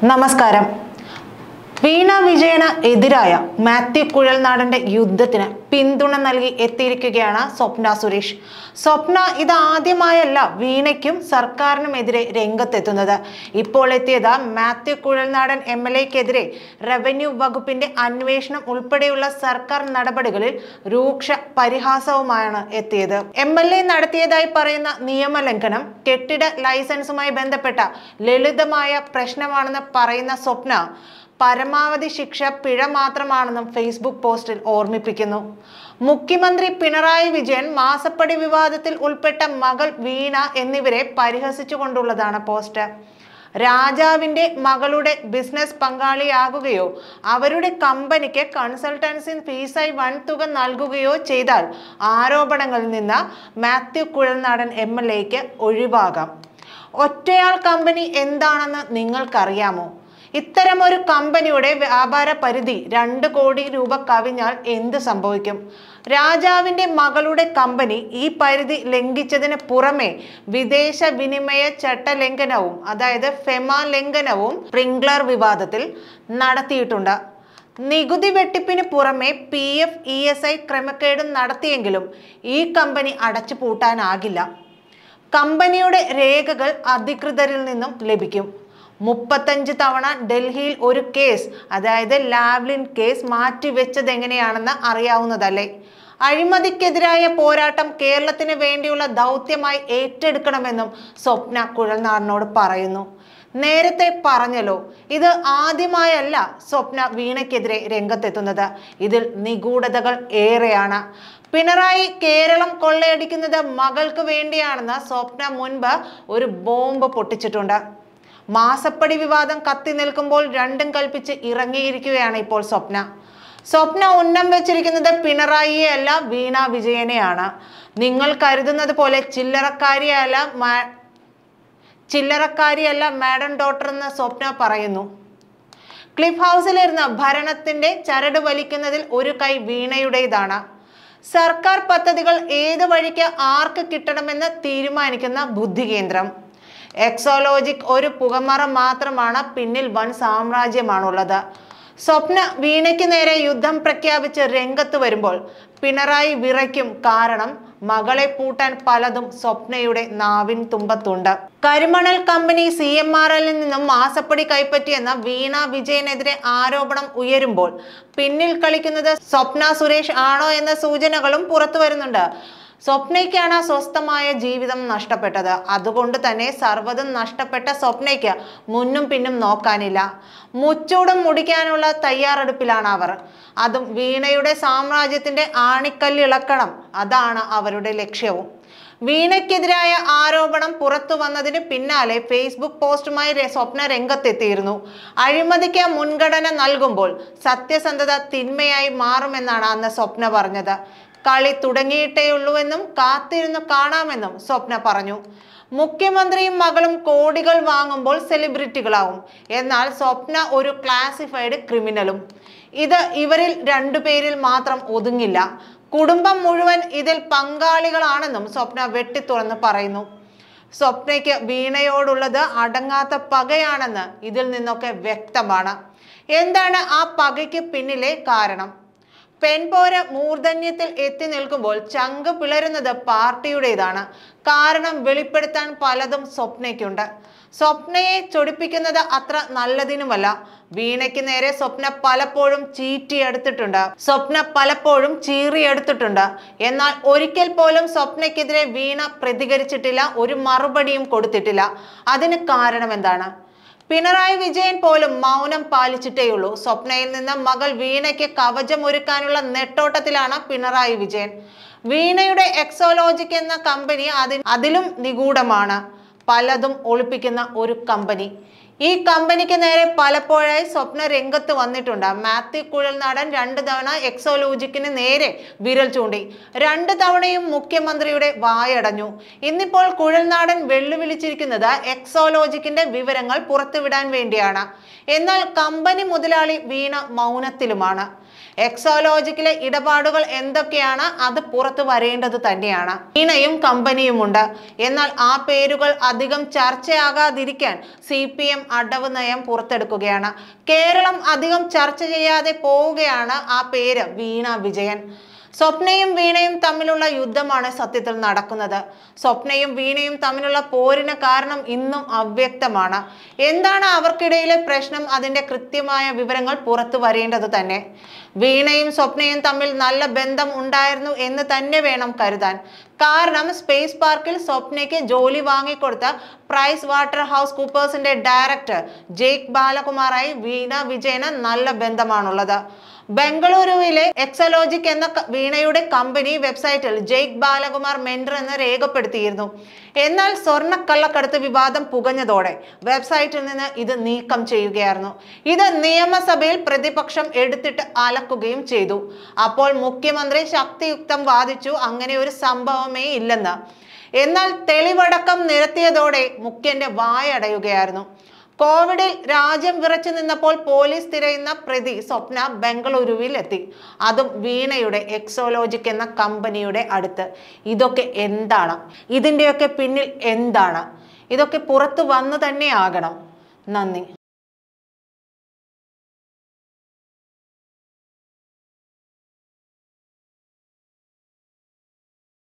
നമസ്കാരം വീണ വിജയന് എതിരായ മാത്യു കുഴൽനാടന്റെ യുദ്ധത്തിന് പിന്തുണ നൽകി എത്തിയിരിക്കുകയാണ് സ്വപ്ന സുരേഷ് സ്വപ്ന ഇത് ആദ്യമായല്ല വീണയ്ക്കും സർക്കാരിനുമെതിരെ രംഗത്തെത്തുന്നത് ഇപ്പോൾ എത്തിയത് മാത്യു കുഴൽനാടൻ എം എൽ എക്കെതിരെ റവന്യൂ വകുപ്പിന്റെ അന്വേഷണം ഉൾപ്പെടെയുള്ള സർക്കാർ നടപടികളിൽ രൂക്ഷ പരിഹാസവുമാണ് എത്തിയത് എം എൽ എ നടത്തിയതായി പറയുന്ന നിയമലംഘനം കെട്ടിട ലൈസൻസുമായി ബന്ധപ്പെട്ട ലളിതമായ പ്രശ്നമാണെന്ന് പറയുന്ന സ്വപ്ന പരമാവധി ശിക്ഷ പിഴ മാത്രമാണെന്നും ഫേസ്ബുക്ക് പോസ്റ്റിൽ ഓർമ്മിപ്പിക്കുന്നു മുഖ്യമന്ത്രി പിണറായി വിജയൻ മാസപ്പടി വിവാദത്തിൽ ഉൾപ്പെട്ട മകൾ വീണ എന്നിവരെ പരിഹസിച്ചുകൊണ്ടുള്ളതാണ് പോസ്റ്റ് രാജാവിന്റെ മകളുടെ ബിസിനസ് പങ്കാളിയാകുകയോ അവരുടെ കമ്പനിക്ക് കൺസൾട്ടൻസി ഫീസായി വൻതുക നൽകുകയോ ചെയ്താൽ ആരോപണങ്ങളിൽ നിന്ന് മാത്യു കുഴൽനാടൻ എം എൽ എക്ക് ഒഴിവാകാം ഒറ്റയാൾ കമ്പനി എന്താണെന്ന് നിങ്ങൾക്കറിയാമോ ഇത്തരമൊരു കമ്പനിയുടെ വ്യാപാര പരിധി രണ്ട് കോടി രൂപ കവിഞ്ഞാൽ എന്ത് സംഭവിക്കും രാജാവിന്റെ മകളുടെ കമ്പനി ഈ പരിധി ലംഘിച്ചതിന് പുറമെ വിദേശ വിനിമയ ചട്ട ലംഘനവും അതായത് ഫെമ ലംഘനവും സ്പ്രിംഗ്ലർ വിവാദത്തിൽ നടത്തിയിട്ടുണ്ട് നികുതി വെട്ടിപ്പിന് പുറമെ P F E S I ക്രമക്കേടും നടത്തിയെങ്കിലും ഈ കമ്പനി അടച്ചു പൂട്ടാനാകില്ല കമ്പനിയുടെ രേഖകൾ അധികൃതരിൽ നിന്നും ലഭിക്കും മുപ്പത്തഞ്ച് തവണ ഡൽഹിയിൽ ഒരു കേസ് അതായത് ലാവ്ലിൻ കേസ് മാറ്റിവെച്ചത് എങ്ങനെയാണെന്ന് അറിയാവുന്നതല്ലേ അഴിമതിക്കെതിരായ പോരാട്ടം കേരളത്തിന് വേണ്ടിയുള്ള ദൗത്യമായി ഏറ്റെടുക്കണമെന്നും സ്വപ്ന കുഴൽനാടിനോട് പറയുന്നു നേരത്തെ പറഞ്ഞല്ലോ ഇത് ആദ്യമായല്ല സ്വപ്ന വീണയ്ക്കെതിരെ രംഗത്തെത്തുന്നത് ഇതിൽ നിഗൂഢതകൾ ഏറെയാണ് പിണറായി കേരളം കൊള്ളയടിക്കുന്നത് മകൾക്ക് വേണ്ടിയാണെന്ന് സ്വപ്ന മുൻപ് ഒരു ബോംബ് പൊട്ടിച്ചിട്ടുണ്ട് മാസപ്പടി വിവാദം കത്തി നിൽക്കുമ്പോൾ രണ്ടും കൽപ്പിച്ച് ഇറങ്ങിയിരിക്കുകയാണ് ഇപ്പോൾ സ്വപ്ന സ്വപ്ന ഉന്നം വെച്ചിരിക്കുന്നത് പിണറായിയെ അല്ല വീണ വിജയനെയാണ് നിങ്ങൾ കരുതുന്നത് പോലെ ചില്ലറക്കാരിയല്ല മാ- ചില്ലറക്കാരിയല്ല മാഡം ഡോക്ടർ എന്ന് സ്വപ്ന പറയുന്നു ക്ലിഫ് ഹൗസിലിരുന്ന് ഭരണത്തിന്റെ ചരട് വലിക്കുന്നതിൽ ഒരു കൈ വീണയുടേതാണ് സർക്കാർ പദ്ധതികൾ ഏത് വഴിക്ക് ആർക്ക് കിട്ടണമെന്ന് തീരുമാനിക്കുന്ന ബുദ്ധി കേന്ദ്രം എക്സോലോജിക് ഒരു പുകമറ മാത്രമാണ് പിന്നിൽ വൻ സാമ്രാജ്യമാണുള്ളത് സ്വപ്ന വീണയ്ക്ക് നേരെ യുദ്ധം പ്രഖ്യാപിച്ച് രംഗത്ത് വരുമ്പോൾ പിണറായി വിറയ്ക്കും കാരണം മകളെ പൂട്ടാൻ പലതും സ്വപ്നയുടെ നാവിൻ തുമ്പത്തുണ്ട് കരിമണൽ കമ്പനി സി എം ആർ എല്ലിൽ നിന്നും മാസപ്പടി കൈപ്പറ്റിയെന്ന വീണ വിജയനെതിരെ ആരോപണം ഉയരുമ്പോൾ പിന്നിൽ കളിക്കുന്നത് സ്വപ്ന സുരേഷ് ആണോ എന്ന സൂചനകളും പുറത്തു വരുന്നുണ്ട് സ്വപ്നയ്ക്കാണ് സ്വസ്ഥമായ ജീവിതം നഷ്ടപ്പെട്ടത് അതുകൊണ്ട് തന്നെ സർവ്വതും നഷ്ടപ്പെട്ട സ്വപ്നയ്ക്ക് മുന്നും പിന്നും നോക്കാനില്ല മുച്ചൂടും മുടിക്കാനുള്ള തയ്യാറെടുപ്പിലാണ് അവർ അതും വീണയുടെ സാമ്രാജ്യത്തിന്റെ ആണിക്കല്ലിളക്കണം അതാണ് അവരുടെ ലക്ഷ്യവും വീണയ്ക്കെതിരായ ആരോപണം പുറത്തു വന്നതിന് പിന്നാലെ ഫേസ്ബുക്ക് പോസ്റ്റുമായി രെ- സ്വപ്ന രംഗത്തെത്തിയിരുന്നു അഴിമതിക്ക് മുൻഗണന നൽകുമ്പോൾ സത്യസന്ധത തിന്മയായി മാറുമെന്നാണ് അന്ന് സ്വപ്ന പറഞ്ഞത് കളി തുടങ്ങിയിട്ടേയുള്ളൂവെന്നും കാത്തിരുന്നു കാണാമെന്നും സ്വപ്ന പറഞ്ഞു മുഖ്യമന്ത്രിയും മകളും കോടികൾ വാങ്ങുമ്പോൾ സെലിബ്രിറ്റികളാവും എന്നാൽ സ്വപ്ന ഒരു ക്ലാസിഫൈഡ് ക്രിമിനലും ഇത് ഇവരിൽ രണ്ടുപേരിൽ മാത്രം ഒതുങ്ങില്ല കുടുംബം മുഴുവൻ ഇതിൽ പങ്കാളികളാണെന്നും സ്വപ്ന വെട്ടിത്തുറന്ന് പറയുന്നു സ്വപ്നയ്ക്ക് വീണയോടുള്ളത് അടങ്ങാത്ത പകയാണെന്ന് ഇതിൽ നിന്നൊക്കെ വ്യക്തമാണ് എന്താണ് ആ പകയ്ക്ക് പിന്നിലെ കാരണം പെൺപോര മൂർധന്യത്തിൽ എത്തി നിൽക്കുമ്പോൾ ചങ്ക് പിളരുന്നത് പാർട്ടിയുടേതാണ് കാരണം വെളിപ്പെടുത്താൻ പലതും സ്വപ്നയ്ക്കുണ്ട് സ്വപ്നയെ ചൊടിപ്പിക്കുന്നത് അത്ര നല്ലതിനുമല്ല വീണയ്ക്ക് നേരെ സ്വപ്ന പലപ്പോഴും ചീറ്റിയെടുത്തിട്ടുണ്ട് സ്വപ്ന പലപ്പോഴും ചീറിയെടുത്തിട്ടുണ്ട് എന്നാൽ ഒരിക്കൽ പോലും സ്വപ്നയ്ക്കെതിരെ വീണ പ്രതികരിച്ചിട്ടില്ല ഒരു മറുപടിയും കൊടുത്തിട്ടില്ല അതിന് കാരണം എന്താണ് പിണറായി വിജയൻ പോലും മൗനം പാലിച്ചിട്ടേയുള്ളൂ സ്വപ്നയിൽ നിന്ന് മകൾ വീണയ്ക്ക് കവചമൊരുക്കാനുള്ള നെട്ടോട്ടത്തിലാണ് പിണറായി വിജയൻ വീണയുടെ എക്സോലോജിക് എന്ന കമ്പനി അതി അതിലും നിഗൂഢമാണ് പലതും ഒളിപ്പിക്കുന്ന ഒരു കമ്പനി ഈ കമ്പനിക്ക് നേരെ പലപ്പോഴായി സ്വപ്ന രംഗത്ത് വന്നിട്ടുണ്ട് മാത്യു കുഴൽനാടൻ രണ്ട് തവണ എക്സോലോജിക്കിന് നേരെ വിരൽ ചൂണ്ടി രണ്ട് തവണയും മുഖ്യമന്ത്രിയുടെ വായടഞ്ഞു ഇന്നിപ്പോൾ കുഴൽനാടൻ വെല്ലുവിളിച്ചിരിക്കുന്നത് എക്സോലോജിക്കിന്റെ വിവരങ്ങൾ പുറത്തുവിടാൻ വേണ്ടിയാണ് എന്നാൽ കമ്പനി മുതലാളി വീണ മൗനത്തിലുമാണ് എക്സോലോജിക്കിലെ ഇടപാടുകൾ എന്തൊക്കെയാണ് അത് പുറത്തു വരേണ്ടത് തന്നെയാണ് വീണയും കമ്പനിയുമുണ്ട് എന്നാൽ ആ പേരുകൾ അധികം ചർച്ചയാകാതിരിക്കാൻ സി പി എം അടവ് നയം പുറത്തെടുക്കുകയാണ് കേരളം അധികം ചർച്ച ചെയ്യാതെ പോവുകയാണ് ആ പേര് വീണ വിജയൻ സ്വപ്നയും വീണയും തമ്മിലുള്ള യുദ്ധമാണ് സത്യത്തിൽ നടക്കുന്നത് സ്വപ്നയും വീണയും തമ്മിലുള്ള പോരിന് കാരണം ഇന്നും അവ്യക്തമാണ് എന്താണ് അവർക്കിടയിലെ പ്രശ്നം അതിന്റെ കൃത്യമായ വിവരങ്ങൾ പുറത്തു വരേണ്ടത് തന്നെ വീണയും സ്വപ്നയും തമ്മിൽ നല്ല ബന്ധം ഉണ്ടായിരുന്നു എന്ന് തന്നെ വേണം കരുതാൻ കാരണം സ്പേസ് പാർക്കിൽ സ്വപ്നയ്ക്ക് ജോലി വാങ്ങിക്കൊടുത്ത പ്രൈസ് വാട്ടർ ഹൗസ് കൂപ്പേഴ്സിന്റെ ഡയറക്ടർ ജേക്ക് ബാലകുമാറായി വീണ വിജയന് നല്ല ബന്ധമാണുള്ളത് ബംഗളൂരുവിലെ എക്സലോജിക് എന്ന ക- വീണയുടെ കമ്പനി വെബ്സൈറ്റിൽ ജെയ്ക്ക് ബാലകുമാർ മെൻഡർ എന്ന് രേഖപ്പെടുത്തിയിരുന്നു എന്നാൽ സ്വർണ്ണ കള്ളക്കടത്ത് വിവാദം പുകഞ്ഞതോടെ വെബ്സൈറ്റിൽ നിന്ന് ഇത് നീക്കം ചെയ്യുകയായിരുന്നു ഇത് നിയമസഭയിൽ പ്രതിപക്ഷം എടുത്തിട്ട് അലക്കുകയും ചെയ്തു അപ്പോൾ മുഖ്യമന്ത്രി ശക്തിയുക്തം വാദിച്ചു അങ്ങനെ ഒരു സംഭവമേ ഇല്ലെന്ന് എന്നാൽ തെളിവടക്കം നിരത്തിയതോടെ മുഖ്യന്റെ വായടയുകയായിരുന്നു കോവിഡിൽ രാജ്യം വിറച്ചു നിന്നപ്പോൾ പോലീസ് തിരയുന്ന പ്രതി സ്വപ്ന ബംഗളൂരുവിൽ എത്തി അതും വീണയുടെ എക്സോലോജിക് എന്ന കമ്പനിയുടെ അടുത്ത് ഇതൊക്കെ എന്താണ് ഇതിൻ്റെയൊക്കെ പിന്നിൽ എന്താണ് ഇതൊക്കെ പുറത്തു വന്നു തന്നെ ആകണം നന്ദി